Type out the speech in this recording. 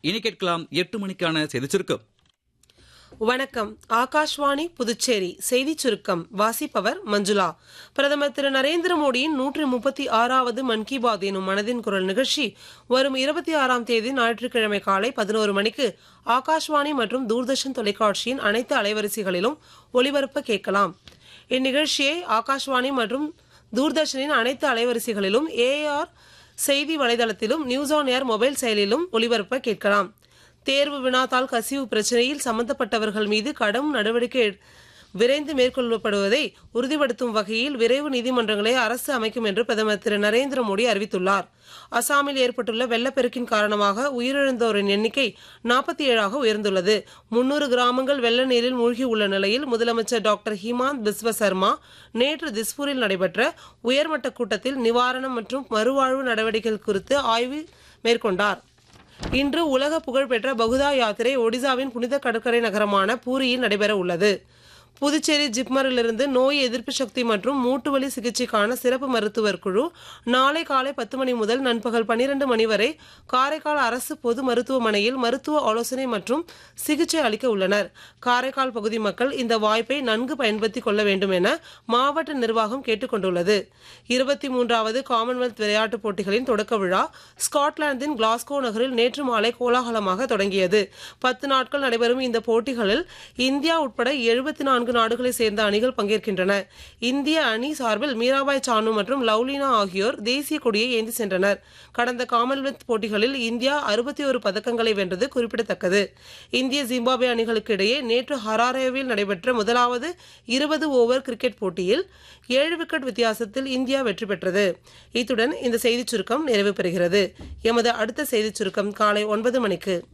இனி கேட்கலாம் எட்டு மணிக்கான செய்தி சுருக்கம் வணக்கம் ஆகாஷ்வாணி புதுச்சேரி செய்திச் சுருக்கம் வாசிப்பவர் மஞ்சுளா பிரதமர் திரு நரேந்திர மோடியின் நூற்றி முப்பத்தி ஆறாவது மன் கி பாத் எனும் மனதின் குரல் நிகழ்ச்சி வரும் இருபத்தி ஆறாம் தேதி ஞாயிற்றுக்கிழமை காலை பதினோரு மணிக்கு ஆகாஷ்வாணி மற்றும் தூர்தர்ஷன் தொலைக்காட்சியின் அனைத்து அலைவரிசைகளிலும் ஒளிபரப்ப கேட்கலாம் இந்நிகழ்ச்சியை ஆகாஷ்வாணி மற்றும் தூர்தர்ஷனின் அனைத்து அலைவரிசைகளிலும் ஏஆர் செய்தி வலைதளத்திலும் நியூஸ் ஆன் ஏர் மொபைல் செயலிலும் ஒளிபரப்ப கேட்கலாம் தேர்வு வினாத்தாள் கசிவு பிரச்சினையில் சம்பந்தப்பட்டவர்கள் மீது கடும் நடவடிக்கை எடு- விரைந்து மேற்கொள்ளப்படுவதை உறுதிப்படுத்தும் வகையில் விரைவு நீதிமன்றங்களை அரசு அமைக்கும் என்று பிரதமர் திரு நரேந்திர மோடி அறிவித்துள்ளார் அசாமில் ஏற்பட்டுள்ள வெள்ளப்பெருக்கின் காரணமாக உயிரிழந்தோரின் எண்ணிக்கை நாற்பத்தி ஏழாக உயர்ந்துள்ளது முன்னூறு கிராமங்கள் வெள்ள நீரில் மூழ்கி உள்ள நிலையில் முதலமைச்சர் டாக்டர் ஹிமாந்த் பிஸ்வ சர்மா நேற்று திஸ்பூரில் நடைபெற்ற உயர்மட்ட கூட்டத்தில் நிவாரணம் மற்றும் மறுவாழ்வு நடவடிக்கைகள் குறித்து ஆய்வு மேற்கொண்டார் இன்று உலக புகழ்பெற்ற பகுதா யாத்திரை ஒடிசாவின் புனித கடற்கரை நகரமான பூரியில் நடைபெற உள்ளது புதுச்சேரி ஜிப்மரிலிருந்து நோய் எதிர்ப்பு சக்தி மற்றும் மூட்டுவலி சிகிச்சைக்கான சிறப்பு மருத்துவர் குழு நாளை காலை பத்து மணி முதல் நண்பகல் பன்னிரண்டு மணி வரை காரைக்கால் அரசு பொது மருத்துவமனையில் மருத்துவ ஆலோசனை மற்றும் சிகிச்சை அளிக்க உள்ளனர் காரைக்கால் பகுதி மக்கள் இந்த வாய்ப்பை நன்கு பயன்படுத்திக் கொள்ள வேண்டும் என மாவட்ட நிர்வாகம் கேட்டுக்கொண்டுள்ளது இருபத்தி மூன்றாவது காமன்வெல்த் விளையாட்டுப் போட்டிகளின் தொடக்க விழா ஸ்காட்லாந்தின் கிளாஸ்கோ நகரில் நேற்று மாலை கோலாகலமாக தொடங்கியது பத்து நாட்கள் நடைபெறும் இந்த போட்டிகளில் இந்தியா உட்பட எழுபத்தி நான்கு நாடுகளைச் சேர்ந்த அணிகள் பங்கேற்கின்றன இந்திய அணி சார்பில் மீராபாய் சானு மற்றும் லவ்லினா ஆகியோர் தேசிய கொடியை ஏந்தி சென்றனர் கடந்த காமன்வெல்த் போட்டிகளில் இந்தியா அறுபத்தி ஒரு பதக்கங்களை வென்றது குறிப்பிடத்தக்கது இந்திய ஜிம்பாப்வே அணிகளுக்கு இடையே நேற்று ஹராரேவில் நடைபெற்ற முதலாவது இருபது ஓவர் கிரிக்கெட் போட்டியில் ஏழு விக்கெட் வித்தியாசத்தில் இந்தியா வெற்றி பெற்றது இத்துடன் இந்த செய்திச் சுருக்கம் நிறைவு பெறுகிறது எமது அடுத்த செய்திச் சுருக்கம் காலை ஒன்பது மணிக்கு